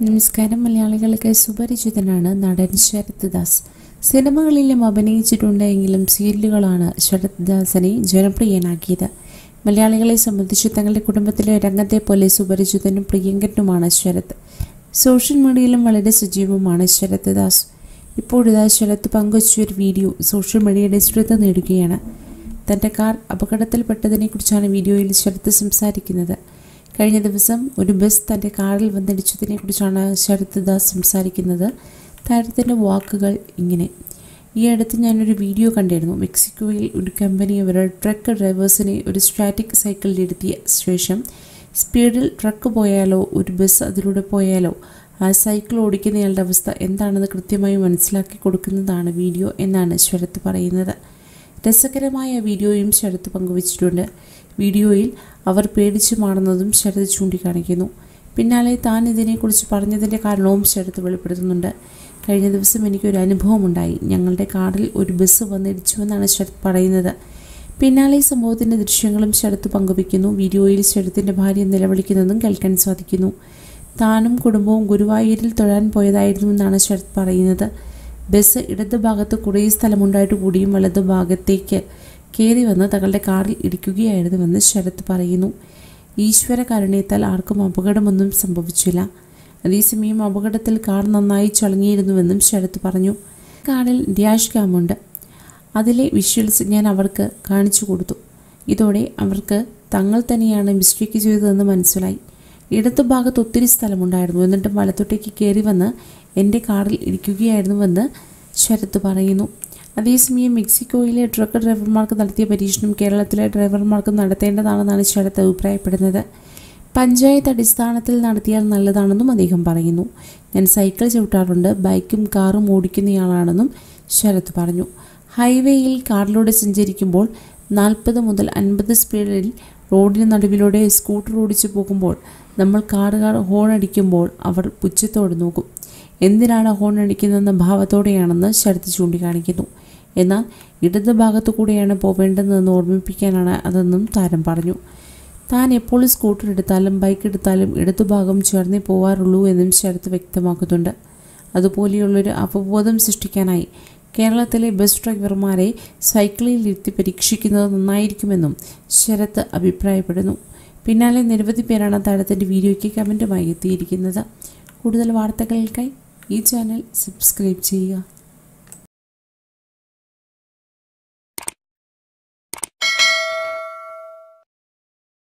നമസ്കാരം മലയാളികൾക്ക് സുപരിചിതനാണ് നടൻ ശരത് ദാസ് സിനിമകളിലും അഭിനയിച്ചിട്ടുണ്ടെങ്കിലും സീരിയലുകളാണ് ശരത് ദാസിനെ ജനപ്രിയനാക്കിയത് മലയാളികളെ സംബന്ധിച്ച് തങ്ങളുടെ കുടുംബത്തിലെ രംഗത്തെ പോലെ സുപരിചിതനും പ്രിയങ്കരനുമാണ് ശരത് സോഷ്യൽ മീഡിയയിലും വളരെ സജീവമാണ് ശരത് ദാസ് ഇപ്പോഴിതാ ശരത് പങ്കുവച്ച ഒരു വീഡിയോ സോഷ്യൽ മീഡിയയുടെ ശ്രദ്ധ നേടുകയാണ് തൻ്റെ കാർ അപകടത്തിൽപ്പെട്ടതിനെക്കുറിച്ചാണ് വീഡിയോയിൽ ശരത് സംസാരിക്കുന്നത് കഴിഞ്ഞ ദിവസം ഒരു ബസ് തൻ്റെ കാറിൽ വന്നിടിച്ചതിനെക്കുറിച്ചാണ് ശരത് ദാസ് സംസാരിക്കുന്നത് താരത്തിൻ്റെ വാക്കുകൾ ഇങ്ങനെ ഈ അടുത്ത് ഞാനൊരു വീഡിയോ കണ്ടിരുന്നു മെക്സിക്കോയിൽ ഒരു കമ്പനി അവർ ട്രക്ക് ഡ്രൈവേഴ്സിനെ ഒരു സ്റ്റാറ്റിക് സൈക്കിളിലിരുത്തിയ ശേഷം സ്പീഡിൽ ട്രക്ക് പോയാലോ ഒരു ബസ് അതിലൂടെ പോയാലോ ആ സൈക്കിൾ ഓടിക്കുന്നയാളുടെ അവസ്ഥ എന്താണെന്ന് കൃത്യമായി മനസ്സിലാക്കി കൊടുക്കുന്നതാണ് വീഡിയോ എന്നാണ് ശരത്ത് പറയുന്നത് രസകരമായ വീഡിയോയും ശരത്ത് പങ്കുവച്ചിട്ടുണ്ട് വീഡിയോയിൽ അവർ പേടിച്ചു മാറുന്നതും ശരത് ചൂണ്ടിക്കാണിക്കുന്നു പിന്നാലെ താൻ ഇതിനെക്കുറിച്ച് പറഞ്ഞതിൻ്റെ കാരണവും ശരത്ത് വെളിപ്പെടുത്തുന്നുണ്ട് കഴിഞ്ഞ ദിവസം എനിക്കൊരു അനുഭവമുണ്ടായി ഞങ്ങളുടെ കാറിൽ ഒരു ബസ് വന്നിടിച്ചുവെന്നാണ് ശരത് പറയുന്നത് പിന്നാലെ ഈ സംഭവത്തിൻ്റെ ദൃശ്യങ്ങളും ശരത്ത് പങ്കുവയ്ക്കുന്നു വീഡിയോയിൽ ശരത്തിൻ്റെ ഭാര്യ നിലവിളിക്കുന്നതും കേൾക്കാൻ സാധിക്കുന്നു താനും കുടുംബവും ഗുരുവായൂരിൽ തൊഴാൻ പോയതായിരുന്നുവെന്നാണ് ശരത് പറയുന്നത് ബസ് ഇടത് ഭാഗത്ത് കുറേ സ്ഥലമുണ്ടായിട്ട് കൂടിയും വലത് ഭാഗത്തേക്ക് കയറി വന്ന് തങ്ങളുടെ കാറിൽ ഇടിക്കുകയായിരുന്നുവെന്ന് ശരത് പറയുന്നു ഈശ്വര കാരുണ്യത്താൽ ആർക്കും അപകടമൊന്നും സംഭവിച്ചില്ല അതേസമയം അപകടത്തിൽ കാർ നന്നായി ചളങ്ങിയിരുന്നുവെന്നും ശരത് പറഞ്ഞു കാറിൽ ഡാഷ് ക്യാമുണ്ട് അതിലെ വിഷ്വൽസ് ഞാൻ അവർക്ക് കാണിച്ചു കൊടുത്തു ഇതോടെ അവർക്ക് തങ്ങൾ തന്നെയാണ് മിസ്റ്റേക്ക് ചെയ്തതെന്ന് മനസ്സിലായി ഇടതു ഭാഗത്ത് ഒത്തിരി സ്ഥലമുണ്ടായിരുന്നു എന്നിട്ട് വലത്തോട്ടേക്ക് കയറി വന്ന് എൻ്റെ കാറിൽ ഇരിക്കുകയായിരുന്നുവെന്ന് ശരത്ത് പറയുന്നു അതേസമയം മെക്സിക്കോയിലെ ട്രക്ക് ഡ്രൈവർമാർക്ക് നടത്തിയ പരീക്ഷണം കേരളത്തിലെ ഡ്രൈവർമാർക്ക് നടത്തേണ്ടതാണെന്നാണ് ശരത്ത് അഭിപ്രായപ്പെടുന്നത് പഞ്ചായത്ത് അടിസ്ഥാനത്തിൽ നടത്തിയാൽ നല്ലതാണെന്നും അദ്ദേഹം പറയുന്നു ഞാൻ സൈക്കിൾ ചവിട്ടാറുണ്ട് ബൈക്കും കാറും ഓടിക്കുന്നയാളാണെന്നും ശരത്ത് പറഞ്ഞു ഹൈവേയിൽ കാറിലൂടെ സഞ്ചരിക്കുമ്പോൾ നാൽപ്പത് മുതൽ അൻപത് സ്പീഡിൽ റോഡിന് നടുവിലൂടെ സ്കൂട്ടർ ഓടിച്ചു പോകുമ്പോൾ നമ്മൾ കാറുകാർ ഹോൺ അടിക്കുമ്പോൾ അവർ പുച്ഛത്തോട് നോക്കും എന്തിനാണ് ഹോൺ അടിക്കുന്നതെന്ന ഭാവത്തോടെയാണെന്ന് ശരത്ത് ചൂണ്ടിക്കാണിക്കുന്നു എന്നാൽ ഇടത് ഭാഗത്തു കൂടെയാണ് പോവേണ്ടതെന്ന് ഓർമ്മിപ്പിക്കാനാണ് അതെന്നും താരം പറഞ്ഞു താൻ എപ്പോൾ സ്കൂട്ടർ എടുത്താലും ബൈക്ക് എടുത്താലും ഇടതുഭാഗം ചേർന്നേ പോവാറുള്ളൂ എന്നും ശരത്ത് വ്യക്തമാക്കുന്നുണ്ട് അതുപോലെയുള്ളൊരു അവബോധം സൃഷ്ടിക്കാനായി കേരളത്തിലെ ബസ് ഡ്രൈവർമാരെ സൈക്കിളിൽ ഇരുത്തി പരീക്ഷിക്കുന്നത് നന്നായിരിക്കുമെന്നും ശരത്ത് അഭിപ്രായപ്പെടുന്നു പിന്നാലെ നിരവധി പേരാണ് താരത്തിൻ്റെ വീഡിയോയ്ക്ക് കമൻറ്റുമായി എത്തിയിരിക്കുന്നത് കൂടുതൽ വാർത്തകൾക്കായി ഈ ചാനൽ സബ്സ്ക്രൈബ് ചെയ്യുക